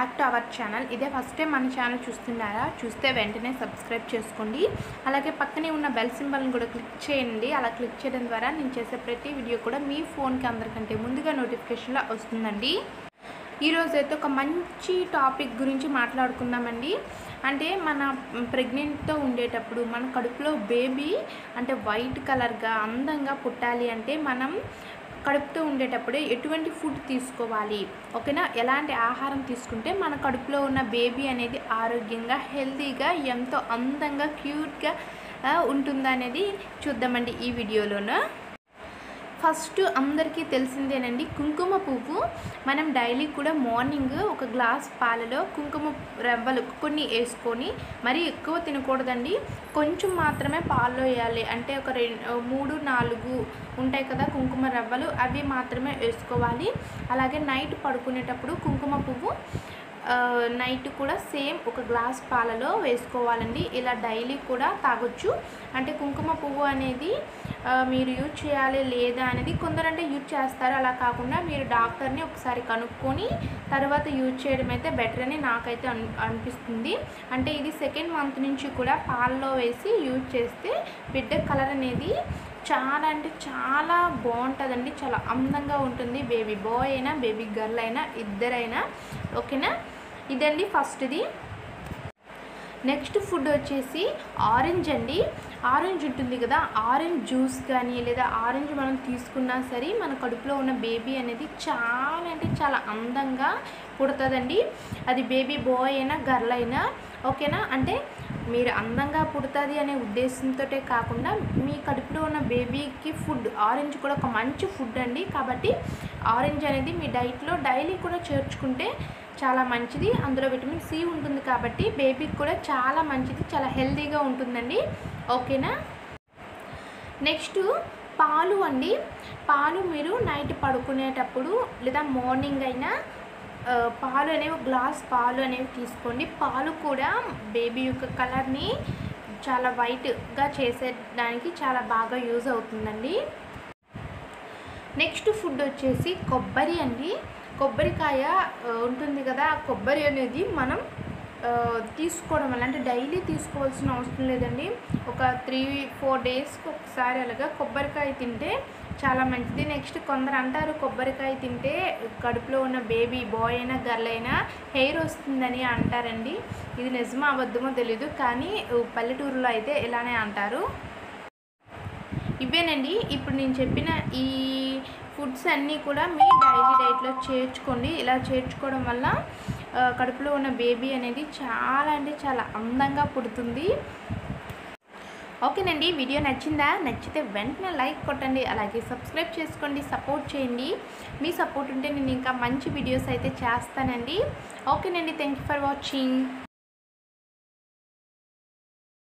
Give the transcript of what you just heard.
back to our channel ఇదే first time మన channel చూస్తున్నారా చూస్తే వెంటనే సబ్స్క్రైబ్ చేసుకోండి అలాగే పక్కనే ఉన్న బెల్ సింబల్ని కూడా క్లిక్ చేయండి అలా క్లిక్ చేయడం ద్వారా నేను చేసే ప్రతి వీడియో కూడా మీ ఫోన్కి అందరికంటే ముందుగా నోటిఫికేషన్లో వస్తుందండి ఈరోజు అయితే ఒక మంచి టాపిక్ గురించి మాట్లాడుకుందామండి అంటే మన ప్రెగ్నెంట్తో ఉండేటప్పుడు మన కడుపులో బేబీ అంటే వైట్ కలర్గా అందంగా పుట్టాలి అంటే మనం కడుపుతో ఉండేటప్పుడే ఎటువంటి ఫుడ్ తీసుకోవాలి ఓకేనా ఎలాంటి ఆహారం తీసుకుంటే మన కడుపులో ఉన్న బేబీ అనేది ఆరోగ్యంగా హెల్తీగా ఎంతో అందంగా క్యూట్గా ఉంటుందనేది చూద్దామండి ఈ వీడియోలోన ఫస్ట్ అందరికీ తెలిసిందేనండి కుంకుమ పువ్వు మనం డైలీ కూడా మార్నింగ్ ఒక గ్లాస్ పాలలో కుంకుమ రవ్వలు కొన్ని వేసుకొని మరీ ఎక్కువ తినకూడదండి కొంచెం మాత్రమే పాల్లో వేయాలి అంటే ఒక రెండు మూడు నాలుగు ఉంటాయి కదా కుంకుమ రవ్వలు అవి మాత్రమే వేసుకోవాలి అలాగే నైట్ పడుకునేటప్పుడు కుంకుమ పువ్వు నైట్ కూడా సేమ్ ఒక గ్లాస్ పాలలో వేసుకోవాలండి ఇలా డైలీ కూడా తాగొచ్చు అంటే కుంకుమ పువ్వు అనేది మీరు యూజ్ చేయాలి లేదా అనేది కొందరంటే యూజ్ చేస్తారు అలా కాకుండా మీరు డాక్టర్ని ఒకసారి కనుక్కొని తర్వాత యూజ్ చేయడం అయితే బెటర్ అని నాకైతే అన్ అనిపిస్తుంది అంటే ఇది సెకండ్ మంత్ నుంచి కూడా పాలలో వేసి యూజ్ చేస్తే బిడ్డ కలర్ అనేది చాలా అంటే చాలా బాగుంటుందండి చాలా అందంగా ఉంటుంది బేబీ బాయ్ అయినా బేబీ గర్ల్ అయినా ఇద్దరైనా ఓకేనా ఇదండి ఫస్ట్ది నెక్స్ట్ ఫుడ్ వచ్చేసి ఆరెంజ్ అండి ఆరెంజ్ ఉంటుంది కదా ఆరెంజ్ జ్యూస్ కానీ లేదా ఆరెంజ్ మనం తీసుకున్నా సరే మన కడుపులో ఉన్న బేబీ అనేది చాలా అంటే చాలా అందంగా పుడుతుందండి అది బేబీ బాయ్ అయినా గర్ల్ అయినా ఓకేనా అంటే మీరు అందంగా పుడుతుంది అనే ఉద్దేశంతో కాకుండా మీ కడుపులో ఉన్న బేబీకి ఫుడ్ ఆరెంజ్ కూడా ఒక మంచి ఫుడ్ అండి కాబట్టి ఆరెంజ్ అనేది మీ డైట్లో డైలీ కూడా చేర్చుకుంటే చాలా మంచిది అందులో విటమిన్ సి ఉంటుంది కాబట్టి బేబీకి కూడా చాలా మంచిది చాలా హెల్తీగా ఉంటుందండి ఓకేనా నెక్స్ట్ పాలు అండి పాలు మీరు నైట్ పడుకునేటప్పుడు లేదా మార్నింగ్ అయినా పాలు అనేవి ఒక గ్లాస్ పాలు అనేవి తీసుకోండి పాలు కూడా బేబీ యొక్క కలర్ని చాలా వైట్గా చేసేదానికి చాలా బాగా యూజ్ అవుతుందండి నెక్స్ట్ ఫుడ్ వచ్చేసి కొబ్బరి అండి కొబ్బరికాయ ఉంటుంది కదా ఆ కొబ్బరి అనేది మనం తీసుకోవడం వల్ల అంటే డైలీ తీసుకోవాల్సిన అవసరం లేదండి ఒక త్రీ ఫోర్ డేస్కి ఒకసారి అలాగా కొబ్బరికాయ తింటే చాలా మంచిది నెక్స్ట్ కొందరు అంటారు కొబ్బరికాయ తింటే కడుపులో ఉన్న బేబీ బాయ్ అయినా గర్ల్ అయినా హెయిర్ వస్తుందని అంటారండి ఇది నిజమో అబద్ధమో తెలీదు కానీ పల్లెటూరులో అయితే ఇలానే అంటారు ఇవేనండి ఇప్పుడు నేను చెప్పిన ఈ ఫుడ్స్ అన్నీ కూడా మీ డైలీ డైట్లో చేర్చుకోండి ఇలా చేర్చుకోవడం వల్ల కడుపులో ఉన్న బేబీ అనేది చాలా అంటే చాలా అందంగా పుడుతుంది ఓకేనండి వీడియో నచ్చిందా నచ్చితే వెంటనే లైక్ కొట్టండి అలాగే సబ్స్క్రైబ్ చేసుకోండి సపోర్ట్ చేయండి మీ సపోర్ట్ ఉంటే నేను ఇంకా మంచి వీడియోస్ అయితే చేస్తానండి ఓకేనండి థ్యాంక్ యూ ఫర్ వాచింగ్